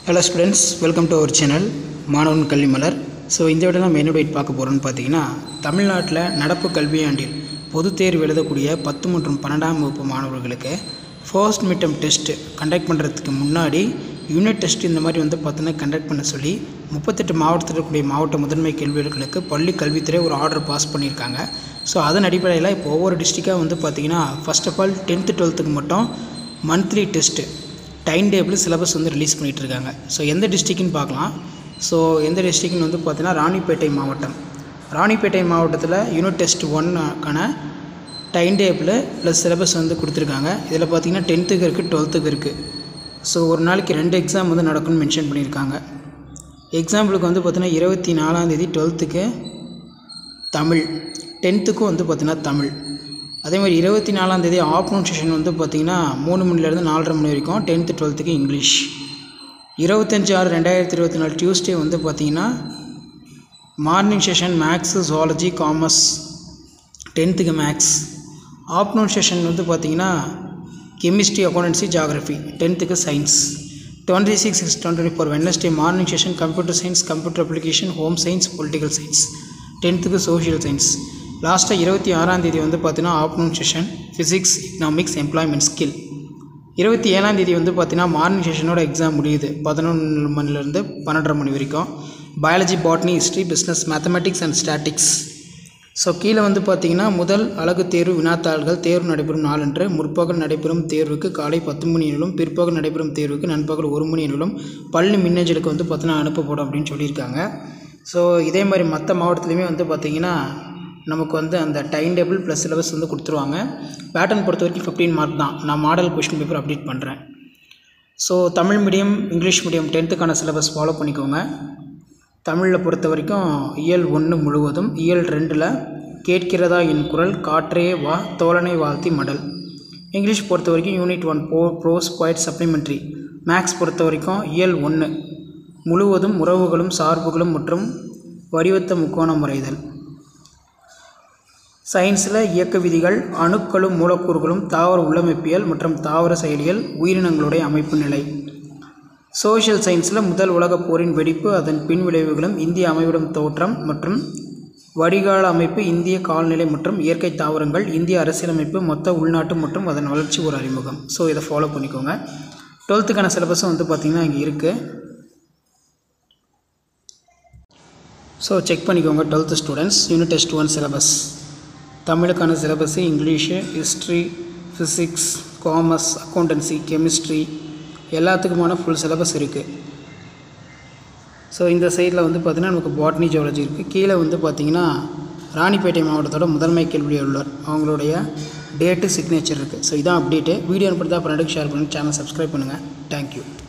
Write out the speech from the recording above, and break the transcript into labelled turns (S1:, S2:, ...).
S1: hello students welcome to our channel மாணவன் கல்வி மலர் so இந்த விட நம்ம என்ன டேட் பார்க்க போகிறோம்னு பார்த்தீங்கன்னா தமிழ்நாட்டில் நடப்பு கல்வியாண்டில் பொதுத் தேர்வு எழுதக்கூடிய பத்து மற்றும் பன்னெண்டாம் வகுப்பு மாணவர்களுக்கு ஃபர்ஸ்ட் மிட்டம் டெஸ்ட் கண்டக்ட் பண்ணுறதுக்கு முன்னாடி யூனிட் டெஸ்ட் இந்த மாதிரி வந்து பார்த்தீங்கன்னா கண்டக்ட் பண்ண சொல்லி முப்பத்தெட்டு மாவட்டத்தில் இருக்கக்கூடிய மாவட்ட முதன்மை கல்வியாளர்களுக்கு பள்ளி கல்வித்துறை ஒரு ஆர்டர் பாஸ் பண்ணியிருக்காங்க ஸோ அதன் அடிப்படையில் இப்போ ஒவ்வொரு டிஸ்ட்ரிக்டாக வந்து பார்த்தீங்கன்னா ஃபர்ஸ்ட் ஆஃப் ஆல் டென்த்து டுவெல்த்துக்கு மட்டும் monthly test time table syllabus வந்து ரிலீஸ் பண்ணிகிட்டு இருக்காங்க ஸோ எந்த டிஸ்ட்ரிக்ட்னு பார்க்கலாம் ஸோ எந்த டிஸ்ட்ரிக்ட்னு வந்து பார்த்தீங்கன்னா ராணிப்பேட்டை மாவட்டம் ராணிப்பேட்டை மாவட்டத்தில் யூனிட் டெஸ்ட் ஒன்னுக்கான டைம் டேபிள் ப்ளஸ் சிலபஸ் வந்து கொடுத்துருக்காங்க இதில் பார்த்தீங்கன்னா டென்த்துக்கு இருக்குது டுவெல்த்துக்கு இருக்குது ஸோ ஒரு நாளைக்கு ரெண்டு எக்ஸாம் வந்து நடக்கும்னு மென்ஷன் பண்ணியிருக்காங்க எக்ஸாம்பிளுக்கு வந்து பார்த்தீங்கன்னா இருபத்தி நாலாந்தேதி டுவெல்த்துக்கு தமிழ் டென்த்துக்கும் வந்து பார்த்தீங்கன்னா தமிழ் அதே மாதிரி இருபத்தி நாலாந்தேதி ஆஃப்டர்நூன் செஷன் வந்து பார்த்திங்கன்னா மூணு மணிலேருந்து நாலரை மணி வரைக்கும் டென்த்து டுவெல்த்துக்கு இங்கிலீஷ் இருபத்தஞ்சி ஆறு ரெண்டாயிரத்தி இருபத்தி நாலு டியூஸ்டே வந்து பார்த்திங்கன்னா morning session maths zoology commerce டென்த்துக்கு மேக்ஸ் ஆஃப்டர்நூன் செஷன் வந்து பார்த்திங்கன்னா கெமிஸ்ட்ரி அக்கௌண்டன்சி ஜாகிரஃபி டென்த்துக்கு science twenty six six twenty four Wednesday morning session computer science computer application home science political science டென்த்துக்கு சோஷியல் சயின்ஸ் லாஸ்ட்டாக இருபத்தி ஆறாம் தேதி வந்து பார்த்தீங்கன்னா afternoon session physics economics employment skill இருபத்தி ஏழாம் தேதி வந்து பார்த்தீங்கன்னா மார்னிங் செஷனோட எக்ஸாம் முடியுது பதினொன்று மணிலேருந்து பன்னெண்டரை மணி வரைக்கும் biology botany history business mathematics and statics so கீழே வந்து பார்த்தீங்கன்னா முதல் அழகு தேர்வு வினாத்தாள்கள் தேர்வு நடைபெறும் நாளன்று முற்பகல் நடைபெறும் தேர்வுக்கு காலை பத்து மணி எனிலும் பிற்பகல் நடைபெறும் தேர்வுக்கு நண்பகல் ஒரு மணி எனிலும் பள்ளி மின்னஞ்சலுக்கு வந்து பார்த்தீங்கன்னா அனுப்பப்படும் அப்படின்னு சொல்லியிருக்காங்க ஸோ இதே மாதிரி மற்ற மாவட்டத்துலேயுமே வந்து பார்த்திங்கன்னா நமக்கு வந்து அந்த டைம் டேபிள் ப்ளஸ் சிலபஸ் வந்து கொடுத்துருவாங்க பேட்டர்ன் பொறுத்த வரைக்கும் ஃபிஃப்டீன் மார்க் தான் நான் மாடல் கொஷின் பேப்பர் அப்டேட் பண்ணுறேன் so Tamil medium English medium டென்த்துக்கான சிலபஸ் ஃபாலோ பண்ணிக்கோங்க தமிழில் பொறுத்த வரைக்கும் இயல் ஒன்று முழுவதும் இயல் ரெண்டில் கேட்கிறதா என் குரல் காற்றே வா தோழனை வாழ்த்தி மடல் இங்கிலீஷ் பொறுத்த வரைக்கும் யூனிட் ஒன் போ ப்ரோஸ் பாயிண்ட் சப்ளிமெண்ட்ரி மேக்ஸ் பொறுத்த வரைக்கும் இயல் ஒன்று முழுவதும் உறவுகளும் சார்புகளும் மற்றும் வடிவத்த முக்கோண முறைதல் சயின்ஸில் இயக்க விதிகள் அணுக்களும் மூலக்கூறுகளும் தாவர உள்ளமைப்பியல் மற்றும் தாவர செயலியல் உயிரினங்களுடைய அமைப்பு நிலை சோஷியல் சயின்ஸில் முதல் உலகப் போரின் வெடிப்பு அதன் பின் விளைவுகளும் இந்திய அமைவிடம் தோற்றம் மற்றும் வடிகால அமைப்பு இந்திய கால்நிலை மற்றும் இயற்கை தாவரங்கள் இந்திய அரசியலமைப்பு மொத்த உள்நாட்டு மற்றும் அதன் வளர்ச்சி ஒரு அறிமுகம் ஸோ இதை ஃபாலோ பண்ணிக்கோங்க டுவெல்த்துக்கான சிலபஸும் வந்து பார்த்திங்கன்னா இங்கே இருக்குது ஸோ செக் பண்ணிக்கோங்க twelfth students unit test one syllabus தமிழுக்கான syllabus English history physics commerce accountancy chemistry எல்லாத்துக்குமான ஃபுல் சிலபஸ் இருக்குது ஸோ இந்த சைடில் வந்து பார்த்திங்கன்னா நமக்கு பாட்னி ஜுவாலஜி இருக்குது கீழே வந்து பார்த்திங்கன்னா ராணிப்பேட்டை மாவட்டத்தோட முதன்மை கேள்வி உள்ளவர் அவங்களுடைய டேட்டு சிக்னேச்சர் இருக்குது ஸோ இதான் அப்டேட்டு வீடியோ அனுப்பிட்டு தான் ஃப்ரெண்டுக்கு ஷேர் பண்ணி சேனல் சப்ஸ்கிரைப் பண்ணுங்கள் தேங்க்யூ